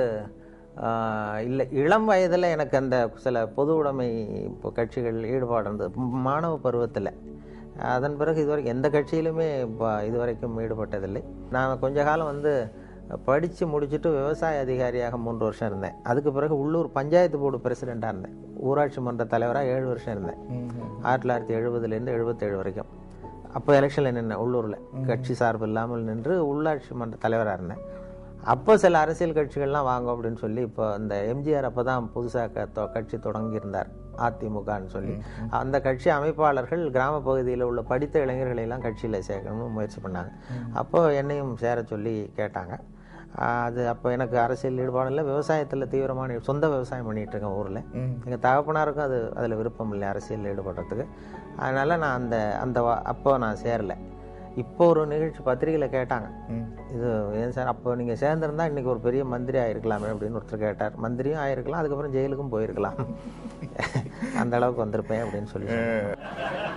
ஆஹ், இல்லை இளம் வயதில் எனக்கு அந்த சில பொது உடைமை இப்போ கட்சிகள் ஈடுபாடு இருந்தது மாணவ பருவத்தில் அதன் பிறகு இதுவரைக்கும் எந்த கட்சியிலுமே இப்போ இதுவரைக்கும் ஈடுபட்டதில்லை நான் கொஞ்ச காலம் வந்து படித்து முடிச்சுட்டு விவசாய அதிகாரியாக மூன்று வருஷம் இருந்தேன் அதுக்கு பிறகு உள்ளூர் பஞ்சாயத்து போர்டு பிரசிடெண்ட்டாக இருந்தேன் ஊராட்சி மன்ற தலைவராக ஏழு வருஷம் இருந்தேன் ஆயிரத்தி தொள்ளாயிரத்தி எழுபதுலேருந்து எழுபத்தேழு வரைக்கும் அப்போ எலெக்ஷனில் நின்னேன் உள்ளூரில் கட்சி சார்பு இல்லாமல் நின்று உள்ளாட்சி மன்ற தலைவராக இருந்தேன் அப்போ சில அரசியல் கட்சிகள்லாம் வாங்க அப்படின்னு சொல்லி இப்போ இந்த எம்ஜிஆர் அப்போ தான் புதுசாக க கட்சி தொடங்கியிருந்தார் அதிமுகன்னு சொல்லி அந்த கட்சி அமைப்பாளர்கள் கிராம பகுதியில் உள்ள படித்த இளைஞர்களை எல்லாம் கட்சியில் சேர்க்கணும்னு முயற்சி பண்ணாங்க அப்போ என்னையும் சேர சொல்லி கேட்டாங்க ஆஹ் அது அப்போ எனக்கு அரசியல் ஈடுபாடு இல்லை விவசாயத்தில் தீவிரமான சொந்த விவசாயம் பண்ணிகிட்டு இருக்கேன் ஊரில் எங்கள் தகப்பனாருக்கும் அது அதில் விருப்பம் இல்லை அரசியல் ஈடுபடுறதுக்கு அதனால் நான் அந்த அந்த வா- அப்போ நான் சேரலை இப்போ ஒரு நிகழ்ச்சி பத்திரிகையில் கேட்டாங்க இது ஏன் சார் அப்போ நீங்கள் சேர்ந்துருந்தா இன்றைக்கி ஒரு பெரிய மந்திரி ஆயிருக்கலாமே அப்படின்னு ஒருத்தர் கேட்டார் மந்திரியும் ஆயிருக்கலாம் அதுக்கப்புறம் ஜெயிலுக்கும் போயிருக்கலாம் அந்த அளவுக்கு வந்திருப்பேன் அப்படின்னு சொல்லி சொன்னாங்க.